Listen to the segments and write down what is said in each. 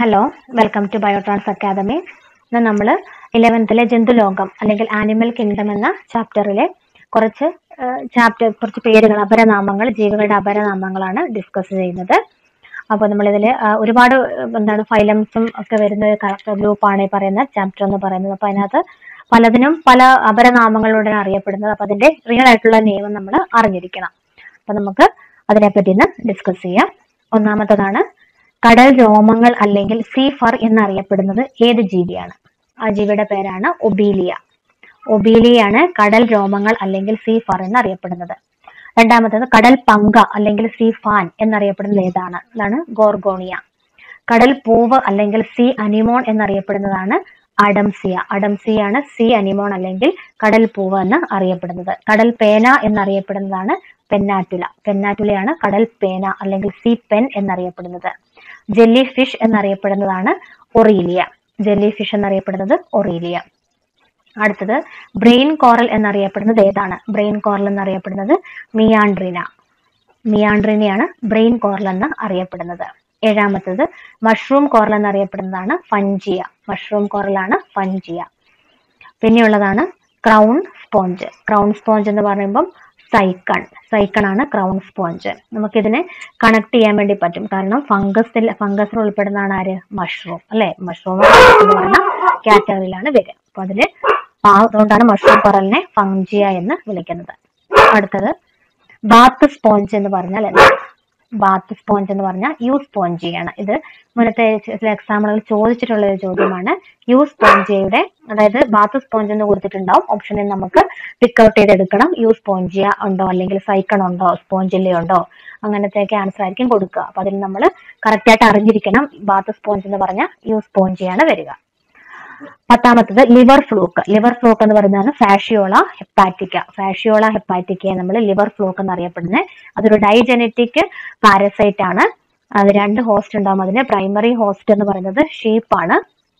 hello welcome to Biotrans academy ഇന്ന് നമ്മൾ ഇലവൻത്തിലെ ജന്തുലോകം അല്ലെങ്കിൽ ആനിമൽ കിങ്ഡം എന്ന ചാപ്റ്ററിലെ കുറച്ച് ചാപ്റ്റർ കുറച്ച് പേരുകൾ അപരനാമങ്ങൾ ജീവികളുടെ അപരനാമങ്ങളാണ് ഡിസ്കസ് ചെയ്യുന്നത് അപ്പോൾ നമ്മളിതിൽ ഒരുപാട് ആ, എന്താണ് ഫൈലംസും ഒക്കെ വരുന്ന ഒരു ഗ്രൂപ്പാണ് ഈ പറയുന്ന ചാപ്റ്റർ എന്ന് പറയുന്നത് അപ്പോൾ അതിനകത്ത് പലതിനും പല അപരനാമങ്ങളിലൂടെ അറിയപ്പെടുന്നത് അപ്പോൾ അതിന്റെ റിയൽ ആയിട്ടുള്ള നിയമം നമ്മൾ അറിഞ്ഞിരിക്കണം അപ്പോൾ നമുക്ക് അതിനെപ്പറ്റി ഇന്ന് ഡിസ്കസ് ചെയ്യാം ഒന്നാമത്തതാണ് കടൽ രോമങ്ങൾ അല്ലെങ്കിൽ സീ ഫർ എന്നറിയപ്പെടുന്നത് ഏത് ജീവിയാണ് ആ ജീവിയുടെ പേരാണ് ഒബീലിയ ഒബീലിയാണ് കടൽ രോമങ്ങൾ അല്ലെങ്കിൽ സീ ഫർ എന്നറിയപ്പെടുന്നത് രണ്ടാമത്തത് കടൽ പങ്ക അല്ലെങ്കിൽ സീ ഫാൻ എന്നറിയപ്പെടുന്നത് ഏതാണ് അതാണ് ഗോർഗോണിയ കടൽ പൂവ് അല്ലെങ്കിൽ സീ അനിമോൺ എന്നറിയപ്പെടുന്നതാണ് അഡംസിയ അഡംസിയാണ് സീ അനിമോൺ അല്ലെങ്കിൽ കടൽ പൂവ് എന്ന് അറിയപ്പെടുന്നത് കടൽ പേന എന്നറിയപ്പെടുന്നതാണ് പെന്നാറ്റുല പെന്നാറ്റുലയാണ് കടൽ പേന അല്ലെങ്കിൽ സീ പെൻ എന്നറിയപ്പെടുന്നത് ജെല്ലി ഫിഷ് എന്നറിയപ്പെടുന്നതാണ് ഒറീലിയ ജെല്ലി ഫിഷ് എന്നറിയപ്പെടുന്നത് ഒറീലിയ അടുത്തത് ബ്രെയിൻ കോറൽ എന്നറിയപ്പെടുന്നത് ഏതാണ് ബ്രെയിൻ കോറൽ എന്നറിയപ്പെടുന്നത് മിയാൻഡ്രിന മിയാൻഡ്രിനയാണ് ബ്രെയിൻ കോറൽ എന്ന് അറിയപ്പെടുന്നത് ഏഴാമത്തത് മഷ്റൂം കോറൽ എന്നറിയപ്പെടുന്നതാണ് ഫഞ്ചിയ മഷ്റൂം കോറലാണ് ഫഞ്ചിയ പിന്നെയുള്ളതാണ് ക്രൗൺ സ്പോഞ്ച് ക്രൗൺ സ്പോഞ്ച് എന്ന് പറയുമ്പം സൈക്കൺ സൈക്കൺ ആണ് ക്രൗൺ സ്പോഞ്ച് നമുക്കിതിനെ കണക്ട് ചെയ്യാൻ വേണ്ടി പറ്റും കാരണം ഫംഗസിൽ ഫംഗസിൽ ഉൾപ്പെടുന്നതാണ് ആര് മഷ്റൂം അല്ലെ മഷ്റൂം എന്ന് പറഞ്ഞ കാറ്റഗറിയിലാണ് വരിക അപ്പൊ അതില് ആ അതുകൊണ്ടാണ് മഷ്റൂം കൊറലിനെ ഫംജിയ എന്ന് വിളിക്കുന്നത് അടുത്തത് ബാത്ത് സ്പോഞ്ച് എന്ന് പറഞ്ഞാൽ എന്താണ് ബാത്ത് സ്പോഞ്ച് എന്ന് പറഞ്ഞാൽ യു സ്പോഞ്ചിയാണ് ഇത് മുന്നത്തെ ചില എക്സാമ്പിളുകൾ ചോദിച്ചിട്ടുള്ള ഒരു ചോദ്യമാണ് യു സ്പോഞ്ചിയയുടെ അതായത് ബാത്ത് സ്പോഞ്ച് എന്ന് കൊടുത്തിട്ടുണ്ടാവും ഓപ്ഷനിൽ നമുക്ക് പിക്ക് ഔട്ട് ചെയ്തെടുക്കണം യു സ്പോഞ്ചിയ ഉണ്ടോ അല്ലെങ്കിൽ സൈക്കൺ ഉണ്ടോ സ്പോഞ്ചില്ല ഉണ്ടോ അങ്ങനത്തെയൊക്കെ ആൻസർ ആയിരിക്കും കൊടുക്കുക അപ്പൊ അതിൽ നമ്മൾ കറക്റ്റ് ആയിട്ട് അറിഞ്ഞിരിക്കണം ബാത്ത് സ്പോഞ്ച് എന്ന് പറഞ്ഞാൽ യു സ്പോഞ്ചിയാണ് വരിക പത്താമത്തത് ലിവർ ഫ്ലൂക്ക് ലിവർ ഫ്ലൂക്ക് എന്ന് പറയുന്നതാണ് ഫാഷിയോള ഹെപ്പാറ്റിക്ക ഫാഷിയോള ഹെപ്പാറ്റിക്കയെ നമ്മൾ ലിവർ ഫ്ലൂക്ക് എന്നറിയപ്പെടുന്നത് അതൊരു ഡൈജനറ്റിക് പാരസൈറ്റ് ആണ് അത് രണ്ട് ഹോസ്റ്റ് ഉണ്ടാവും അതിന് പ്രൈമറി ഹോസ്റ്റ് എന്ന് പറയുന്നത് ഷീപ്പ് ആണ്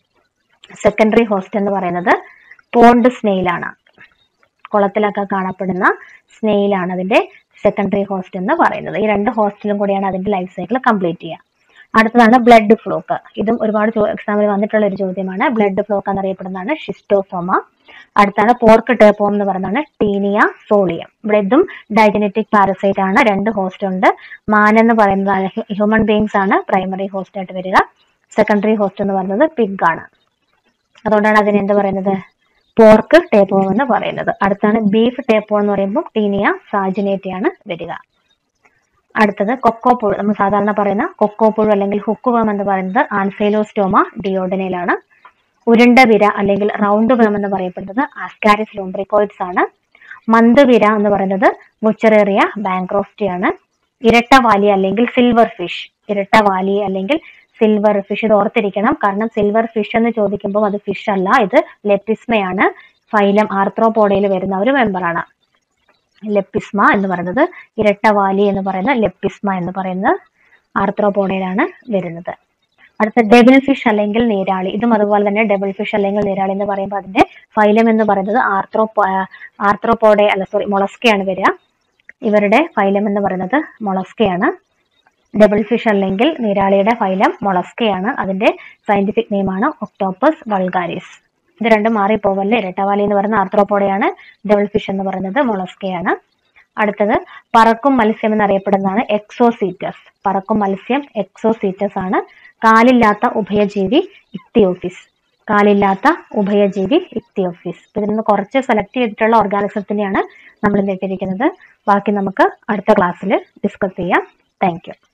സെക്കൻഡറി ഹോസ്റ്റ് എന്ന് പറയുന്നത് പോണ്ട് സ്നെയിലാണ് കുളത്തിലൊക്കെ കാണപ്പെടുന്ന സ്നെയിലാണ് അതിന്റെ സെക്കൻഡറി ഹോസ്റ്റ് എന്ന് പറയുന്നത് ഈ രണ്ട് ഹോസ്റ്റിലും കൂടിയാണ് അതിന്റെ ലൈഫ് സൈക്കിൾ കംപ്ലീറ്റ് ചെയ്യുക അടുത്തതാണ് ബ്ലഡ് ഫ്ലോക്ക് ഇതും ഒരുപാട് എക്സാമിൽ വന്നിട്ടുള്ള ഒരു ചോദ്യമാണ് ബ്ലഡ് ഫ്ലോക്ക് എന്നറിയപ്പെടുന്നതാണ് ഷിസ്റ്റോസോമ അടുത്താണ് പോർക്ക് ടേപ്പോം എന്ന് പറയുന്നതാണ് ടീനിയ സോളിയം ഇവിടെ ഇതും ഡൈജനറ്റിക് പാരസൈറ്റ് ആണ് രണ്ട് ഹോസ്റ്റ് ഉണ്ട് മാൻ എന്ന് പറയുന്നത് ഹ്യൂമൻ ബീങ്സ് ആണ് പ്രൈമറി ഹോസ്റ്റ് ആയിട്ട് വരിക സെക്കൻഡറി ഹോസ്റ്റ് എന്ന് പറയുന്നത് പിഗ് ആണ് അതുകൊണ്ടാണ് അതിന് എന്ത് പറയുന്നത് പോർക്ക് ടേപ്പോം എന്ന് പറയുന്നത് അടുത്താണ് ബീഫ് ടേപ്പോ എന്ന് പറയുമ്പോൾ ടീനിയ സാജിനേറ്റി ആണ് വരിക അടുത്തത് കൊക്കോപ്പുഴു നമ്മൾ സാധാരണ പറയുന്ന കൊക്കോപ്പുഴു അല്ലെങ്കിൽ ഹുക്കുവം എന്ന് പറയുന്നത് ആൻസൈലോസ്റ്റോമ ഡിയോഡനയിലാണ് ഉരുണ്ട വിര അല്ലെങ്കിൽ റൗണ്ട് വേം എന്ന് പറയപ്പെടുന്നത് ആസ്കാരിസ് ലൂംബ്രിക്കോയിഡ്സ് ആണ് മന്ദവിര എന്ന് പറയുന്നത് മുച്ചറേറിയ ബാങ്ക്രോഫ്റ്റി ആണ് ഇരട്ടവാലി അല്ലെങ്കിൽ സിൽവർ ഫിഷ് ഇരട്ടവാലി അല്ലെങ്കിൽ സിൽവർ ഫിഷ് ഇത് ഓർത്തിരിക്കണം കാരണം സിൽവർ ഫിഷ് എന്ന് ചോദിക്കുമ്പോൾ അത് ഫിഷ് അല്ല ഇത് ലെപ്പിസ്മയാണ് ഫൈലം ആർത്രോപോഡയിൽ വരുന്ന ഒരു മെമ്പറാണ് ലെപ്പിസ്മ എന്ന് പറയുന്നത് ഇരട്ടവാലി എന്ന് പറയുന്ന ലെപ്പിസ്മ എന്ന് പറയുന്ന ആർത്രോപോഡയിലാണ് വരുന്നത് അടുത്ത ഡെബിൾ ഫിഷ് അല്ലെങ്കിൽ നീരാളി ഇതും അതുപോലെ തന്നെ ഡബിൾ ഫിഷ് അല്ലെങ്കിൽ നീരാളി എന്ന് പറയുമ്പോൾ അതിന്റെ ഫൈലം എന്ന് പറയുന്നത് ആർത്രോ ആർത്രോപോഡെ അല്ല സോറി മൊളസ്കയാണ് വരിക ഇവരുടെ ഫൈലം എന്ന് പറയുന്നത് മൊളസ്കയാണ് ഡബിൾ ഫിഷ് അല്ലെങ്കിൽ നീരാളിയുടെ ഫൈലം മൊളസ്കയാണ് അതിന്റെ സയന്റിഫിക് നെയിമാണ് ഒക്ടോപ്പസ് വൾഗാരിസ് ഇത് രണ്ടും മാറിപ്പോവല്ലേ ഇരട്ടവാലി എന്ന് പറയുന്ന ആർത്രോപോഡയാണ് ഡബിൾ ഫിഷ് എന്ന് പറയുന്നത് മൊളസ്കയാണ് അടുത്തത് പറക്കും മത്സ്യം എന്നറിയപ്പെടുന്നതാണ് എക്സോസീറ്റസ് പറക്കും മത്സ്യം എക്സോസീറ്റസ് ആണ് കാലില്ലാത്ത ഉഭയജീവി ഇക്തിയോഫിസ് കാലില്ലാത്ത ഉഭയജീവി ഇക്തിയോഫിസ് ഇതിൽ നിന്ന് കുറച്ച് സെലക്ട് ചെയ്തിട്ടുള്ള ഓർഗാനിസത്തിനെയാണ് നമ്മൾ ഇട്ടിരിക്കുന്നത് ബാക്കി നമുക്ക് അടുത്ത ക്ലാസ്സിൽ ഡിസ്കസ് ചെയ്യാം താങ്ക്